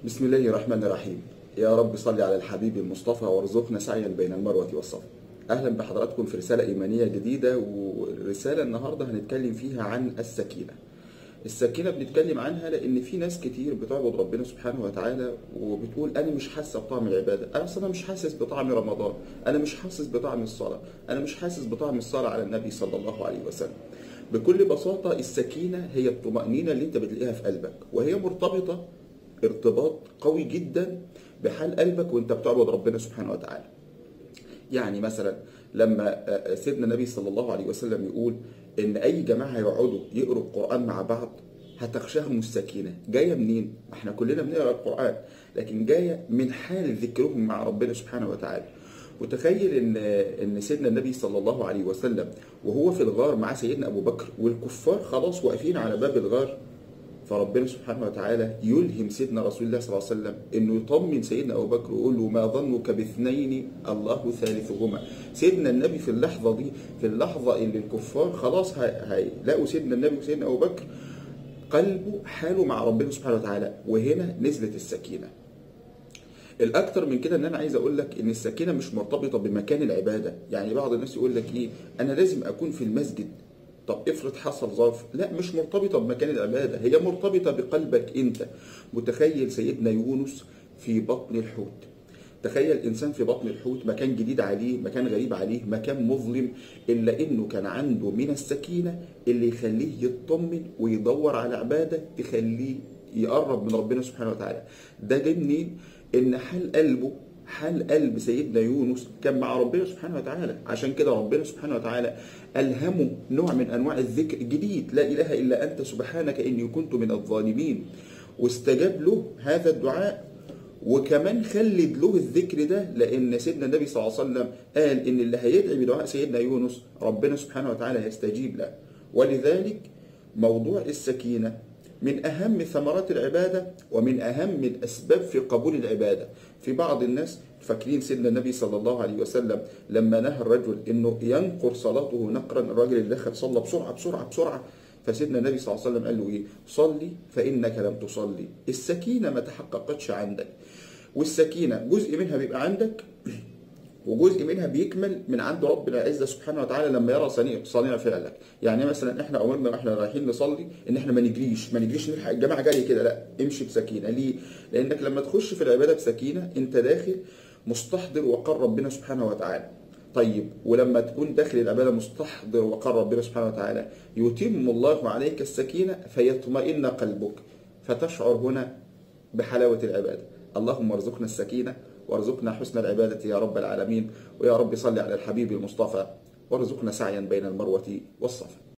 بسم الله الرحمن الرحيم يا رب صل على الحبيب المصطفى وارزقنا سعيا بين المروة والصفا أهلا بحضراتكم في رسالة إيمانية جديدة والرسالة النهاردة هنتكلم فيها عن السكينة السكينة بنتكلم عنها لأن في ناس كتير بتعبد ربنا سبحانه وتعالى وبتقول أنا مش حاسة بطعم العبادة أنا أصلا مش حاسس بطعم رمضان أنا مش حاسس بطعم الصلاة أنا مش حاسس بطعم الصلاة على النبي صلى الله عليه وسلم بكل بساطة السكينة هي الطمأنينة اللي أنت بتلاقيها في قلبك وهي مرتبطة ارتباط قوي جدا بحال قلبك وانت بتعبد ربنا سبحانه وتعالى يعني مثلا لما سيدنا النبي صلى الله عليه وسلم يقول ان اي جماعه هيقعدوا يقروا القران مع بعض هتغشاهم السكينه جايه منين احنا كلنا بنقرا القران لكن جايه من حال ذكرهم مع ربنا سبحانه وتعالى وتخيل ان ان سيدنا النبي صلى الله عليه وسلم وهو في الغار مع سيدنا ابو بكر والكفار خلاص واقفين على باب الغار فربنا سبحانه وتعالى يلهم سيدنا رسول الله صلى الله عليه وسلم انه يطمن سيدنا ابو بكر ويقول له ما ظنك باثنين الله ثالثهما سيدنا النبي في اللحظه دي في اللحظه اللي الكفار خلاص هيلاقوا سيدنا النبي وسيدنا ابو بكر قلبه حاله مع ربنا سبحانه وتعالى وهنا نزلت السكينه الاكثر من كده ان انا عايز اقول لك ان السكينه مش مرتبطه بمكان العباده يعني بعض الناس يقول لك ايه انا لازم اكون في المسجد طب افرض حصل ظرف لا مش مرتبطه بمكان العباده هي مرتبطه بقلبك انت متخيل سيدنا يونس في بطن الحوت تخيل انسان في بطن الحوت مكان جديد عليه مكان غريب عليه مكان مظلم الا انه كان عنده من السكينه اللي يخليه يطمن ويدور على عباده تخليه يقرب من ربنا سبحانه وتعالى ده جه منين ان حال قلبه حال قلب سيدنا يونس كان مع ربنا سبحانه وتعالى عشان كده ربنا سبحانه وتعالى ألهمه نوع من أنواع الذكر جديد لا إله إلا أنت سبحانك إني كنت من الظالمين واستجاب له هذا الدعاء وكمان خلد له الذكر ده لأن سيدنا النبي صلى الله عليه وسلم قال إن اللي هيدعي بدعاء سيدنا يونس ربنا سبحانه وتعالى يستجيب له ولذلك موضوع السكينة من أهم ثمرات العبادة ومن أهم الأسباب في قبول العبادة في بعض الناس فاكرين سيدنا النبي صلى الله عليه وسلم لما نهى الرجل انه ينقر صلاته نقرا الراجل اللي دخل صلى بسرعه بسرعه بسرعه فسيدنا النبي صلى الله عليه وسلم قال له ايه؟ صلي فانك لم تصلي. السكينه ما تحققتش عندك. والسكينه جزء منها بيبقى عندك وجزء منها بيكمل من عند ربنا العزة سبحانه وتعالى لما يرى صنيع صنيع فعلك يعني مثلا احنا امرنا واحنا رايحين نصلي ان احنا ما نجريش ما نجريش نلحق الجماعه جري كده لا امشي بسكينه ليه لانك لما تخش في العباده بسكينه انت داخل مستحضر وقر ربنا سبحانه وتعالى طيب ولما تكون داخل العباده مستحضر وقر ربنا سبحانه وتعالى يتم الله عليك السكينه فيطمئن قلبك فتشعر هنا بحلاوه العباده اللهم ارزقنا السكينه وارزقنا حسن العبادة يا رب العالمين ويا رب صل على الحبيب المصطفى وارزقنا سعيا بين المروة والصفا